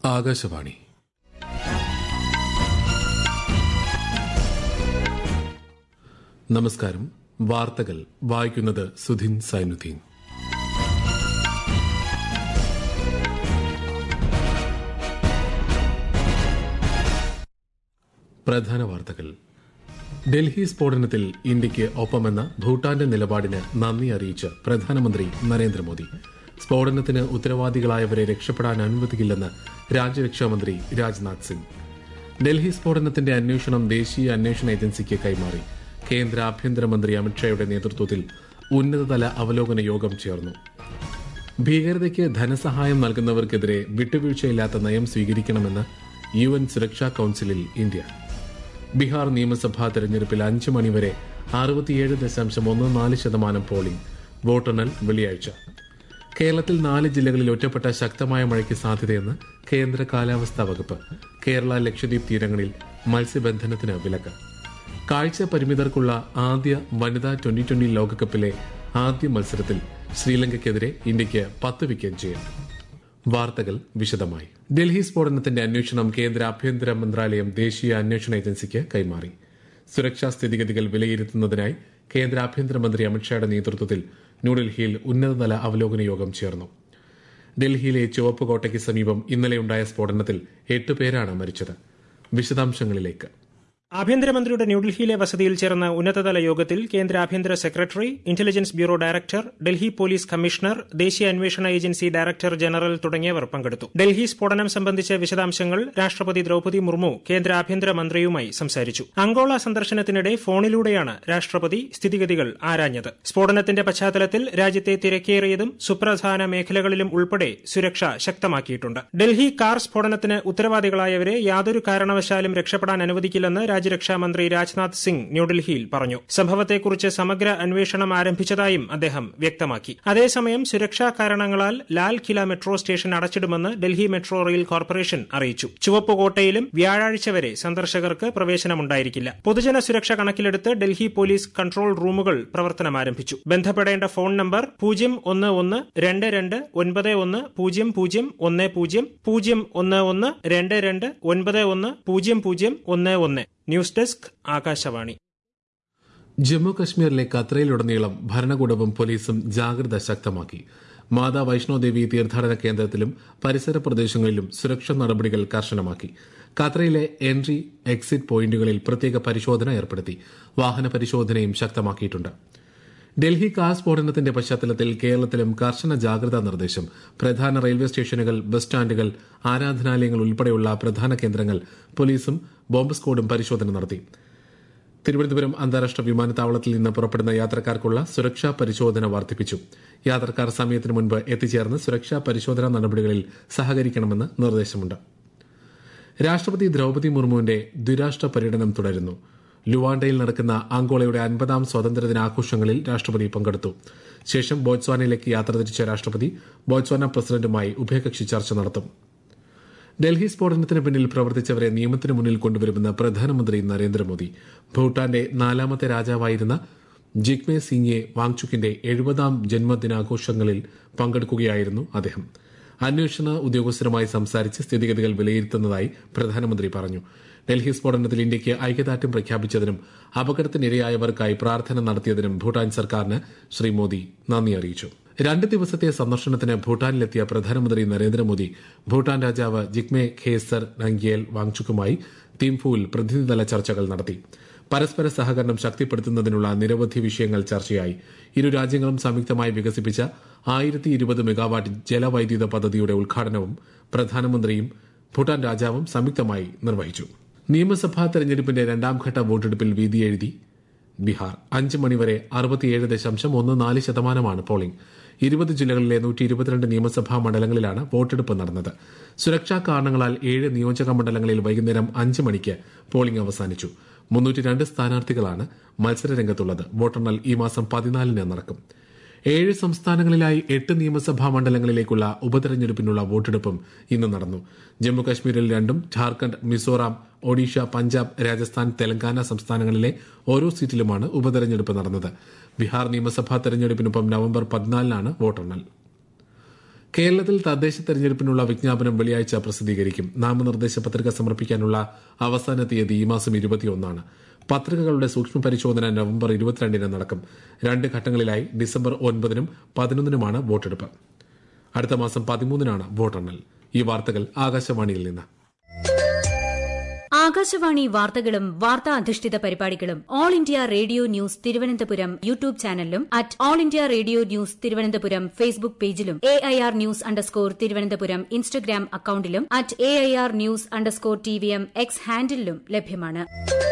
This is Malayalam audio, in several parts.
ആകാശവാണി നമസ്കാരം വാർത്തകൾ വായിക്കുന്നത് സുധിൻ സൈനുദ്ദീൻ പ്രധാന വാർത്തകൾ ഡൽഹി സ്ഫോടനത്തിൽ ഇന്ത്യയ്ക്ക് ഒപ്പമെന്ന ഭൂട്ടാന്റെ നിലപാടിന് നന്ദി അറിയിച്ച് പ്രധാനമന്ത്രി നരേന്ദ്രമോദി സ്ഫോടനത്തിന് ഉത്തരവാദികളായവരെ രക്ഷപ്പെടാൻ അനുവദിക്കില്ലെന്ന് രാജ്യരക്ഷാമന്ത്രി രാജ്നാഥ് സിംഗ് ഡൽഹി സ്ഫോടനത്തിന്റെ അന്വേഷണം ദേശീയ അന്വേഷണ ഏജൻസിക്ക് കൈമാറി കേന്ദ്ര ആഭ്യന്തരമന്ത്രി അമിത്ഷായുടെ നേതൃത്വത്തിൽ ഉന്നതതല അവലോകന യോഗം ചേർന്നു ഭീകരതയ്ക്ക് ധനസഹായം നൽകുന്നവർക്കെതിരെ വിട്ടുവീഴ്ചയില്ലാത്ത നയം സ്വീകരിക്കണമെന്ന് യു എൻ സുരക്ഷാ കൌൺസിലിൽ ഇന്ത്യ ബീഹാർ നിയമസഭാ തെരഞ്ഞെടുപ്പിൽ അഞ്ച് മണിവരെ അറുപത്തിയേഴ് ദശാംശം ഒന്ന് നാല് ശതമാനം പോളിംഗ് വോട്ടെണ്ണൽ വെള്ളിയാഴ്ച കേരളത്തിൽ നാല് ജില്ലകളിൽ ഒറ്റപ്പെട്ട ശക്തമായ മഴയ്ക്ക് സാധ്യതയെന്ന് കേന്ദ്ര കാലാവസ്ഥാ വകുപ്പ് കേരള ലക്ഷദ്വീപ് തീരങ്ങളിൽ മത്സ്യബന്ധനത്തിന് വിലക്ക് കാഴ്ച പരിമിതർക്കുള്ള ആദ്യ വനിതാ ട്വന്റി ട്വന്റി ലോകകപ്പിലെ ആദ്യ മത്സരത്തിൽ ശ്രീലങ്കയ്ക്കെതിരെ ഇന്ത്യയ്ക്ക് പത്ത് വിക്കറ്റ് ജയം വാർത്തകൾ വിശദമായി ഡൽഹി സ്ഫോടനത്തിന്റെ അന്വേഷണം കേന്ദ്ര ആഭ്യന്തര മന്ത്രാലയം ദേശീയ അന്വേഷണ ഏജൻസിക്ക് കൈമാറി സുരക്ഷാ സ്ഥിതിഗതികൾ വിലയിരുത്തുന്നതിനായി കേന്ദ്ര ആഭ്യന്തരമന്ത്രി അമിത്ഷായുടെ നേതൃത്വത്തിൽ ന്യൂഡൽഹിയിൽ ഉന്നതതല അവലോകന യോഗം ചേർന്നു ഡൽഹിയിലെ ചുവപ്പ് കോട്ടയ്ക്ക് സമീപം ഇന്നലെയുണ്ടായ സ്ഫോടനത്തിൽ എട്ട് പേരാണ് മരിച്ചത് വിശദാംശങ്ങളിലേക്ക് ആഭ്യന്തരമന്ത്രിയുടെ ന്യൂഡൽഹിയിലെ വസതിയിൽ ചേർന്ന ഉന്നതതല യോഗത്തിൽ കേന്ദ്ര ആഭ്യന്തര secretary intelligence bureau director Delhi police commissioner ദേശീയ അന്വേഷണ ഏജൻസി ഡയറക്ടർ ജനറൽ തുടങ്ങിയവർ പങ്കെടുത്തു ഡൽഹി സ്ഫോടനം സംബന്ധിച്ച വിശദാംശങ്ങൾ രാഷ്ട്രപതി ദ്രൌപതി മുർമു കേന്ദ്ര ആഭ്യന്തര മന്ത്രിയുമായി സംസാരിച്ചു അങ്കോള സന്ദർശനത്തിനിടെ ഫോണിലൂടെയാണ് രാഷ്ട്രപതി സ്ഥിതിഗതികൾ ആരാഞ്ഞത് സ്ഫോടനത്തിന്റെ പശ്ചാത്തലത്തിൽ രാജ്യത്തെ തിരക്കേറിയതും സുപ്രധാന മേഖലകളിലും ഉൾപ്പെടെ സുരക്ഷ ശക്തമാക്കിയിട്ടുണ്ട് ഡൽഹി കാർ സ്ഫോടനത്തിന് ഉത്തരവാദികളായവരെ യാതൊരു കാരണവശാലും രക്ഷപ്പെടാൻ അനുവദിക്കില്ലെന്ന് രാജ്യരക്ഷാമന്ത്രി രാജ്നാഥ് സിംഗ് ന്യൂഡൽഹിയിൽ പറഞ്ഞു സംഭവത്തെക്കുറിച്ച് സമഗ്ര അന്വേഷണം ആരംഭിച്ചതായും അദ്ദേഹം വ്യക്തമാക്കി അതേസമയം സുരക്ഷാ കാരണങ്ങളാൽ ലാൽ കില മെട്രോ സ്റ്റേഷൻ അടച്ചിടുമെന്ന് ഡൽഹി മെട്രോ റെയിൽ കോർപ്പറേഷൻ അറിയിച്ചു ചുവപ്പുകോട്ടയിലും വ്യാഴാഴ്ച വരെ സന്ദർശകർക്ക് പ്രവേശനമുണ്ടായിരിക്കില്ല പൊതുജന സുരക്ഷ കണക്കിലെടുത്ത് ഡൽഹി പോലീസ് കൺട്രോൾ റൂമുകൾ പ്രവർത്തനം ആരംഭിച്ചു ബന്ധപ്പെടേണ്ട ഫോൺ നമ്പർ പൂജ്യം ഒന്ന് ഒന്ന് രണ്ട് രണ്ട് ഒൻപത് ഒന്ന് പൂജ്യം പൂജ്യം ഒന്ന് പൂജ്യം പൂജ്യം ഒന്ന് ഒന്ന് രണ്ട് രണ്ട് ഒൻപത് ഒന്ന് പൂജ്യം പൂജ്യം ഒന്ന് ഒന്ന് ന്യൂസ് ഡെസ്ക് ആകാശവാണി ജമ്മു കശ്മീരിലെ കത്രയിലുടനീളം ഭരണകൂടവും പോലീസും ജാഗ്രത ശക്തമാക്കി മാതാ വൈഷ്ണോദേവി തീർത്ഥാടന കേന്ദ്രത്തിലും പരിസര പ്രദേശങ്ങളിലും സുരക്ഷാ നടപടികൾ കർശനമാക്കി കത്രയിലെ എൻട്രി എക്സിറ്റ് പോയിന്റുകളിൽ പ്രത്യേക പരിശോധന ഏർപ്പെടുത്തി വാഹന പരിശോധനയും ശക്തമാക്കിയിട്ടുണ്ട് ഡൽഹി കാർ സ്ഫോടനത്തിന്റെ പശ്ചാത്തലത്തിൽ കേരളത്തിലും കർശന ജാഗ്രതാ നിർദ്ദേശം പ്രധാന റെയിൽവേ സ്റ്റേഷനുകൾ ബസ് സ്റ്റാൻഡുകൾ ആരാധനാലയങ്ങൾ ഉൾപ്പെടെയുള്ള പ്രധാന കേന്ദ്രങ്ങൾ പോലീസും ബോംബ് സ്ക്വാഡും പരിശോധന നടത്തി തിരുവനന്തപുരം അന്താരാഷ്ട്ര വിമാനത്താവളത്തിൽ നിന്ന് പുറപ്പെടുന്ന യാത്രക്കാർക്കുള്ള സുരക്ഷാ പരിശോധന വർദ്ധിപ്പിച്ചു യാത്രക്കാർ സമയത്തിന് മുൻപ് എത്തിച്ചേർന്ന് സുരക്ഷാ പരിശോധനാ നടപടികളിൽ സഹകരിക്കണമെന്ന് നിർദ്ദേശമുണ്ട് രാഷ്ട്രപതി ദ്രൌപതി മുർമുവിന്റെ ദ്വിരാഷ്ട്ര പര്യടനം തുടരുന്നു ലുവാണ്ടയിൽ നടക്കുന്ന ആങ്കോളയുടെ അൻപതാം സ്വാതന്ത്ര്യദിനാഘോഷങ്ങളിൽ രാഷ്ട്രപതി പങ്കെടുത്തു ശേഷം ബോട്സ്വാനയിലേക്ക് യാത്ര തിരിച്ച രാഷ്ട്രപതി ബോട്സ്വാന പ്രസിഡന്റുമായി ഉഭയകക്ഷി ചർച്ച നടത്തും ഡൽഹി സ്ഫോടനത്തിന് പിന്നിൽ പ്രവർത്തിച്ചവരെ നിയമത്തിന് മുന്നിൽ കൊണ്ടുവരുമെന്ന് പ്രധാനമന്ത്രി നരേന്ദ്രമോദി ഭൂട്ടാന്റെ നാലാമത്തെ രാജാവായിരുന്ന ജിഗ്മെ സിംഗെ വാങ്ചുക്കിന്റെ എഴുപതാം ജന്മദിനാഘോഷങ്ങളിൽ പങ്കെടുക്കുകയായിരുന്നു അദ്ദേഹം അന്വേഷണ ഉദ്യോഗസ്ഥരുമായി സംസാരിച്ച് സ്ഥിതിഗതികൾ വിലയിരുത്തുന്നതായി പ്രധാനമന്ത്രി പറഞ്ഞു ഡൽഹി സ്ഫോടനത്തിൽ ഇന്ത്യയ്ക്ക് ഐക്യദാർഢ്യം പ്രഖ്യാപിച്ചതിനും അപകടത്തിനിരയായവർക്കായി പ്രാർത്ഥന നടത്തിയതിനും ഭൂട്ടാൻ സർക്കാരിന് ശ്രീ മോദി നന്ദി അറിയിച്ചു രണ്ട് ദിവസത്തെ സന്ദർശനത്തിന് ഭൂട്ടാനിലെത്തിയ പ്രധാനമന്ത്രി നരേന്ദ്രമോദി ഭൂട്ടാൻ രാജാവ് ജിഗ്മെ ഖേസർ നംഗ്യേൽ വാങ്ചുക്കുമായി തിംഫുവിൽ പ്രതിനിധിതല ചർച്ചകൾ നടത്തി പരസ്പര സഹകരണം ശക്തിപ്പെടുത്തുന്നതിനുള്ള നിരവധി വിഷയങ്ങൾ ചർച്ചയായി ഇരു രാജ്യങ്ങളും സംയുക്തമായി വികസിപ്പിച്ച ആയിരത്തി ഇരുപത് മെഗാവാട്ട് ജലവൈദ്യുത പദ്ധതിയുടെ ഉദ്ഘാടനവും പ്രധാനമന്ത്രിയും ഭൂട്ടാൻ രാജാവും സംയുക്തമായി നിർവഹിച്ചു നിയമസഭാ തെരഞ്ഞെടുപ്പിന്റെ രണ്ടാംഘട്ട വോട്ടെടുപ്പിൽ വിധിയെഴുതി ബീഹാർ അഞ്ച് മണിവരെ അറുപത്തിയേഴ് ദശാംശം ഒന്ന് നാല് ശതമാനമാണ് പോളിംഗ് ഇരുപത് ജില്ലകളിലെ നൂറ്റി ഇരുപത്തിരണ്ട് നിയമസഭാ മണ്ഡലങ്ങളിലാണ് വോട്ടെടുപ്പ് നടന്നത് സുരക്ഷാ കാരണങ്ങളാൽ ഏഴ് നിയോജക മണ്ഡലങ്ങളിൽ വൈകുന്നേരം അഞ്ച് മണിക്ക് പോളിംഗ് അവസാനിച്ചു മുന്നൂറ്റി രണ്ട് സ്ഥാനാർത്ഥികളാണ് മത്സരരംഗത്തുള്ളത് വോട്ടെണ്ണൽ ഈ മാസം പതിനാലിന് നടക്കും ഏഴ് സംസ്ഥാനങ്ങളിലായി എട്ട് നിയമസഭാ മണ്ഡലങ്ങളിലേക്കുള്ള ഉപതെരഞ്ഞെടുപ്പിനുള്ള വോട്ടെടുപ്പും ഇന്ന് നടന്നു ജമ്മുകശ്മീരിൽ രണ്ടും ഝാർഖണ്ഡ് മിസോറാം ഒഡീഷ പഞ്ചാബ് രാജസ്ഥാൻ തെലങ്കാന സംസ്ഥാനങ്ങളിലെ ഓരോ സീറ്റിലുമാണ് ഉപതെരഞ്ഞെടുപ്പ് നടന്നത് ബീഹാർ നിയമസഭാ തെരഞ്ഞെടുപ്പിനൊപ്പം നവംബർ പതിനാലിനാണ് വോട്ടെണ്ണൽ കേരളത്തിൽ തദ്ദേശ തെരഞ്ഞെടുപ്പിനുള്ള വിജ്ഞാപനം വെള്ളിയാഴ്ച പ്രസിദ്ധീകരിക്കും നാമനിർദ്ദേശ പത്രിക സമർപ്പിക്കാനുള്ള അവസാന തീയതി ഈ മാസം ഇരുപത്തിയൊന്നാണ് പത്രികകളുടെ സൂക്ഷ്മ പരിശോധന നവംബർ ഇരുപത്തിരണ്ടിന് നടക്കും രണ്ട് ഘട്ടങ്ങളിലായി ഡിസംബർ ഒൻപതിനും പതിനൊന്നിനുമാണ് വോട്ടെടുപ്പ് അടുത്ത മാസം പതിമൂന്നിനാണ് വോട്ടെണ്ണൽ ഈ വാർത്തകൾ ആകാശവാണിയിൽ നിന്ന് ആകാശവാണി വാർത്തകളും വാർത്താ അധിഷ്ഠിത പരിപാടികളും All India Radio news Thiruvananthapuram YouTube ചാനലിലും at All India Radio news Thiruvananthapuram Facebook പേജിലും A I R news underscore Thiruvananthapuram Instagram അക്കൌണ്ടിലും at A I R news underscore T V M X ഹാൻഡിലും ലഭ്യമാണ്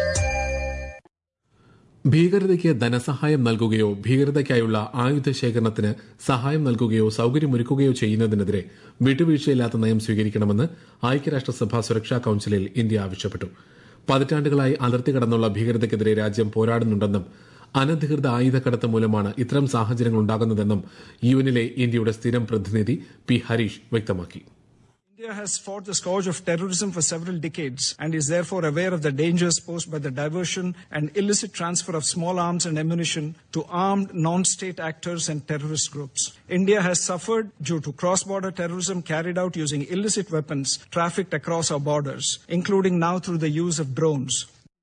ഭീകരതയ്ക്ക് ധനസഹായം നൽകുകയോ ഭീകരതയ്ക്കായുള്ള ആയുധ ശേഖരണത്തിന് സഹായം നൽകുകയോ സൌകര്യമൊരുക്കുകയോ ചെയ്യുന്നതിനെതിരെ വിട്ടുവീഴ്ചയില്ലാത്ത നയം സ്വീകരിക്കണമെന്ന് ഐക്യരാഷ്ട്രസഭ സുരക്ഷാ കൌൺസിലിൽ ഇന്ത്യ ആവശ്യപ്പെട്ടു പതിറ്റാണ്ടുകളായി അതിർത്തി കടന്നുള്ള ഭീകരതയ്ക്കെതിരെ രാജ്യം പോരാടുന്നുണ്ടെന്നും അനധികൃത ആയുധക്കടത്ത് മൂലമാണ് ഇത്തരം സാഹചര്യങ്ങൾ ഉണ്ടാകുന്നതെന്നും യുഎനിലെ ഇന്ത്യയുടെ സ്ഥിരം പ്രതിനിധി പി ഹരീഷ് വ്യക്തമാക്കി India has fought the scourge of terrorism for several decades and is therefore aware of the dangers posed by the diversion and illicit transfer of small arms and ammunition to armed non-state actors and terrorist groups. India has suffered due to cross-border terrorism carried out using illicit weapons trafficked across our borders, including now through the use of drones.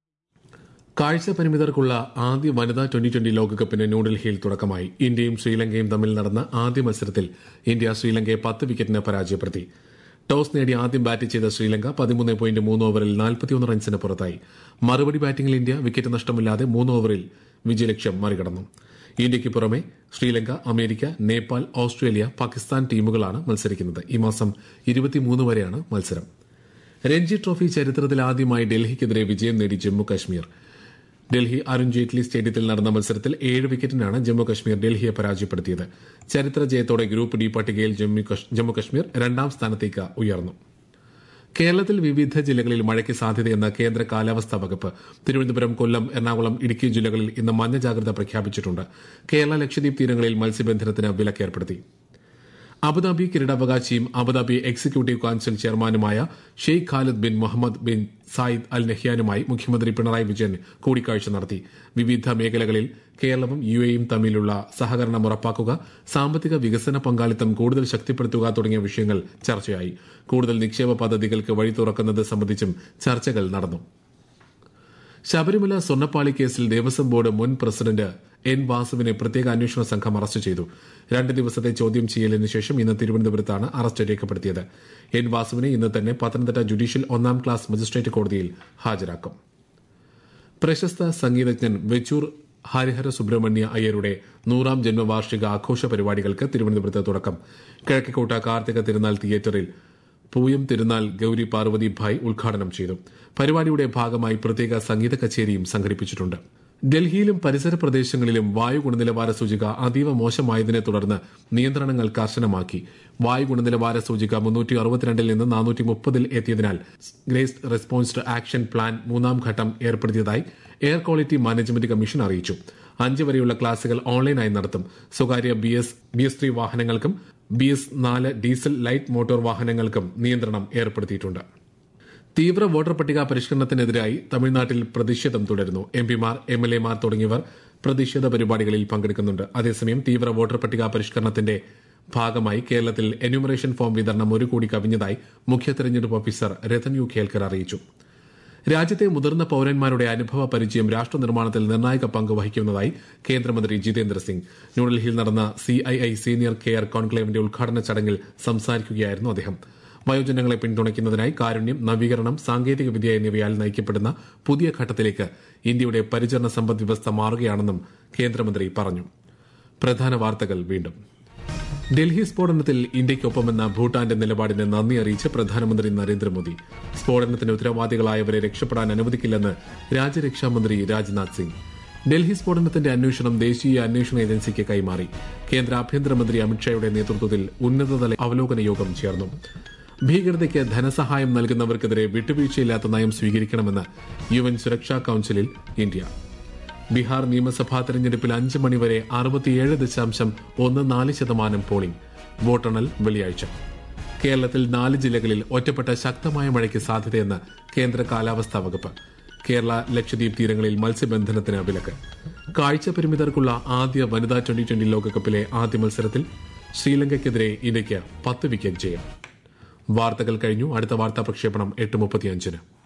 കാഴ്ച പരിമിതർക്കുള്ള ആദ്യ വനിതാ ട്വന്റി ട്വന്റി ലോകകപ്പിന് ന്യൂഡൽഹിയിൽ തുടക്കമായി ഇന്ത്യയും ശ്രീലങ്കയും തമ്മിൽ നടന്ന ആദ്യ മത്സരത്തിൽ ഇന്ത്യ ശ്രീലങ്കയെ പത്ത് വിക്കറ്റിന് പരാജയപ്പെടുത്തി ടോസ് നേടി ആദ്യം ബാറ്റ് ചെയ്ത ശ്രീലങ്ക പതിമൂന്ന് പോയിന്റ് മൂന്ന് ഓവറിൽ നാൽപ്പത്തിയൊന്ന് റൺസിന് പുറത്തായി മറുപടി ബാറ്റിംഗിൽ ഇന്ത്യ വിക്കറ്റ് നഷ്ടമില്ലാതെ മൂന്ന് ഓവറിൽ വിജയലക്ഷ്യം മറികടന്നു ഇന്ത്യയ്ക്ക് പുറമെ ശ്രീലങ്ക അമേരിക്ക നേപ്പാൾ ഓസ്ട്രേലിയ പാകിസ്ഥാൻ ടീമുകളാണ് മത്സരിക്കുന്നത് ഈ മാസം ഇരുപത്തിമൂന്ന് വരെയാണ് മത്സരം രഞ്ജി ട്രോഫി ചരിത്രത്തിൽ ആദ്യമായി ഡൽഹിക്കെതിരെ വിജയം നേടി ജമ്മു കശ്മീർ ഡൽഹി അരുൺ ജെയ്റ്റ്ലി സ്റ്റേഡിയത്തിൽ നടന്ന മത്സരത്തിൽ ഏഴ് വിക്കറ്റിനാണ് ജമ്മു കശ്മീർ ഡൽഹിയെ പരാജയപ്പെടുത്തിയത് ചരിത്ര ജയത്തോടെ ഗ്രൂപ്പ് ഡി പട്ടികയിൽ ജമ്മു കശ്മീർ രണ്ടാം സ്ഥാനത്തേക്ക് ഉയർന്നു കേരളത്തിൽ വിവിധ ജില്ലകളിൽ മഴയ്ക്ക് സാധ്യതയെന്ന് കേന്ദ്ര കാലാവസ്ഥാ വകുപ്പ് തിരുവനന്തപുരം കൊല്ലം എറണാകുളം ഇടുക്കി ജില്ലകളിൽ ഇന്ന് മഞ്ഞ ജാഗ്രത പ്രഖ്യാപിച്ചിട്ടുണ്ട് കേരള ലക്ഷദ്വീപ് തീരങ്ങളിൽ മത്സ്യബന്ധനത്തിന് വിലക്കേർപ്പെടുത്തി അബുദാബി കിരീടാവകാശിയും അബുദാബി എക്സിക്യൂട്ടീവ് കൌൺസിൽ ചെയർമാനുമായ Sheikh Khalid bin Mohamed bin Zayed Al നഹ്യാനുമായി മുഖ്യമന്ത്രി പിണറായി വിജയൻ കൂടിക്കാഴ്ച നടത്തി വിവിധ മേഖലകളിൽ കേരളവും യു എയും തമ്മിലുള്ള സഹകരണം ഉറപ്പാക്കുക സാമ്പത്തിക വികസന പങ്കാളിത്തം കൂടുതൽ ശക്തിപ്പെടുത്തുക തുടങ്ങിയ വിഷയങ്ങൾ ചർച്ചയായി കൂടുതൽ നിക്ഷേപ പദ്ധതികൾക്ക് വഴി തുറക്കുന്നത് സംബന്ധിച്ചും ചർച്ചകൾ നടന്നു ശബരിമല സ്വർണ്ണപ്പാളി കേസിൽ ദേവസ്വം ബോർഡ് മുൻ പ്രസിഡന്റ് എൻ വാസുവിനെ പ്രത്യേക അന്വേഷണ സംഘം അറസ്റ്റ് ചെയ്തു രണ്ട് ദിവസത്തെ ചോദ്യം ചെയ്യലിന് ശേഷം ഇന്ന് തിരുവനന്തപുരത്താണ് അറസ്റ്റ് രേഖപ്പെടുത്തിയത് എൻ വാസുവിനെ ഇന്ന് തന്നെ പത്തനംതിട്ട ജുഡീഷ്യൽ ഒന്നാം ക്ലാസ് മജിസ്ട്രേറ്റ് കോടതിയിൽ ഹാജരാക്കും പ്രശസ്ത സംഗീതജ്ഞൻ വെച്ചൂർ ഹരിഹര സുബ്രഹ്മണ്യ അയ്യരുടെ നൂറാം ജന്മവാർഷിക ആഘോഷ പരിപാടികൾക്ക് തിരുവനന്തപുരത്ത് തുടക്കം കിഴക്കേക്കോട്ട കാർത്തിക തിരുനാൾ തിയേറ്ററിൽ പൂയം തിരുനാൾ ഗൌരി പാർവതി ഭായ് ഉദ്ഘാടനം ചെയ്തു പരിപാടിയുടെ ഭാഗമായി പ്രത്യേക സംഗീത കച്ചേരിയും സംഘടിപ്പിച്ചിട്ടുണ്ട് ഡൽഹിയിലും പരിസര പ്രദേശങ്ങളിലും വായു ഗുണനിലവാര സൂചിക അതീവ മോശമായതിനെ തുടർന്ന് നിയന്ത്രണങ്ങൾ കർശനമാക്കി വായു ഗുണനിലവാര സൂചിക മുന്നൂറ്റി അറുപത്തിരണ്ടിൽ നിന്ന് നാനൂറ്റി മുപ്പതിൽ എത്തിയതിനാൽ ഗ്രേസ് റെസ്പോൺസ്ഡ് ആക്ഷൻ പ്ലാൻ മൂന്നാം ഘട്ടം ഏർപ്പെടുത്തിയതായി എയർ ക്വാളിറ്റി മാനേജ്മെന്റ് കമ്മീഷൻ അറിയിച്ചു അഞ്ച് വരെയുള്ള ക്ലാസുകൾ ഓൺലൈനായി നടത്തും സ്വകാര്യ B S B S three വാഹനങ്ങൾക്കും ബി എസ് നാല് ഡീസൽ ലൈറ്റ് മോട്ടോർ വാഹനങ്ങൾക്കും നിയന്ത്രണം ഏർപ്പെടുത്തിയിട്ടുണ്ട് തീവ്ര വോട്ടർ പട്ടിക പരിഷ്കരണത്തിനെതിരായി തമിഴ്നാട്ടിൽ പ്രതിഷേധം തുടരുന്നു എംപിമാർ എം എൽ എമാർ തുടങ്ങിയവർ പ്രതിഷേധ പരിപാടികളിൽ പങ്കെടുക്കുന്നുണ്ട് അതേസമയം തീവ്ര വോട്ടർ പട്ടിക പരിഷ്കരണത്തിന്റെ ഭാഗമായി കേരളത്തിൽ എന്യൂമറേഷൻ ഫോം വിതരണം ഒരു കോടി കവിഞ്ഞതായി മുഖ്യ തെരഞ്ഞെടുപ്പ് ഓഫീസർ രതൻ യു ഖേൽക്കർ അറിയിച്ചു രാജ്യത്തെ മുതിർന്ന പൌരന്മാരുടെ അനുഭവ പരിചയം രാഷ്ട്ര നിർമ്മാണത്തിൽ നിർണായക പങ്ക് വഹിക്കുന്നതായി കേന്ദ്രമന്ത്രി ജിതേന്ദ്ര സിംഗ് ന്യൂഡൽഹിയിൽ നടന്ന സിഐഐ സീനിയർ കെയർ കോൺക്ലേവിന്റെ ഉദ്ഘാടന ചടങ്ങിൽ സംസാരിക്കുകയായിരുന്നു അദ്ദേഹം വയോജനങ്ങളെ പിന്തുണയ്ക്കുന്നതിനായി കാരുണ്യം നവീകരണം സാങ്കേതിക വിദ്യ എന്നിവയാൽ നയിക്കപ്പെടുന്ന പുതിയ ഘട്ടത്തിലേക്ക് ഇന്ത്യയുടെ പരിചരണ സമ്പദ് വ്യവസ്ഥ മാറുകയാണെന്നും കേന്ദ്രമന്ത്രി പറഞ്ഞു പ്രധാന വാർത്തകൾ വീണ്ടും ഡൽഹി സ്ഫോടനത്തിൽ ഇന്ത്യയ്ക്കൊപ്പമെന്ന ഭൂട്ടാന്റെ നിലപാടിന് നന്ദി അറിയിച്ച് പ്രധാനമന്ത്രി നരേന്ദ്രമോദി സ്ഫോടനത്തിന് ഉത്തരവാദികളായവരെ രക്ഷപ്പെടാൻ അനുവദിക്കില്ലെന്ന് രാജ്യരക്ഷാമന്ത്രി രാജ്നാഥ് സിംഗ് ഡൽഹി സ്ഫോടനത്തിന്റെ അന്വേഷണം ദേശീയ അന്വേഷണ ഏജൻസിക്ക് കൈമാറി കേന്ദ്ര ആഭ്യന്തരമന്ത്രി അമിത്ഷായുടെ നേതൃത്വത്തിൽ ഉന്നതതല അവലോകന യോഗം ചേർന്നു ഭീകരതയ്ക്ക് ധനസഹായം നൽകുന്നവർക്കെതിരെ വിട്ടുവീഴ്ചയില്ലാത്ത നയം സ്വീകരിക്കണമെന്ന് യു എൻ സുരക്ഷാ കൌൺസിലിൽ ഇന്ത്യ ബീഹാർ നിയമസഭാ തെരഞ്ഞെടുപ്പിൽ അഞ്ച് മണിവരെ അറുപത്തിയേഴ് ദശാംശം ഒന്ന് നാല് ശതമാനം പോളിംഗ് വോട്ടെണ്ണൽ വെള്ളിയാഴ്ച കേരളത്തിൽ നാല് ജില്ലകളിൽ ഒറ്റപ്പെട്ട ശക്തമായ മഴയ്ക്ക് സാധ്യതയെന്ന് കേന്ദ്ര കാലാവസ്ഥാ വകുപ്പ് കേരള ലക്ഷദ്വീപ് തീരങ്ങളിൽ മത്സ്യബന്ധനത്തിന് വിലക്ക് കാഴ്ച പരിമിതർക്കുള്ള ആദ്യ വനിതാ ട്വന്റി ട്വന്റി ലോകകപ്പിലെ ആദ്യ മത്സരത്തിൽ ശ്രീലങ്കയ്ക്കെതിരെ ഇന്ത്യയ്ക്ക് പത്ത് വിക്കറ്റ് ജയം വാർത്തകൾ കഴിഞ്ഞു അടുത്ത വാർത്താ പ്രക്ഷേപണം എട്ട് മുപ്പത്തിയഞ്ചിന്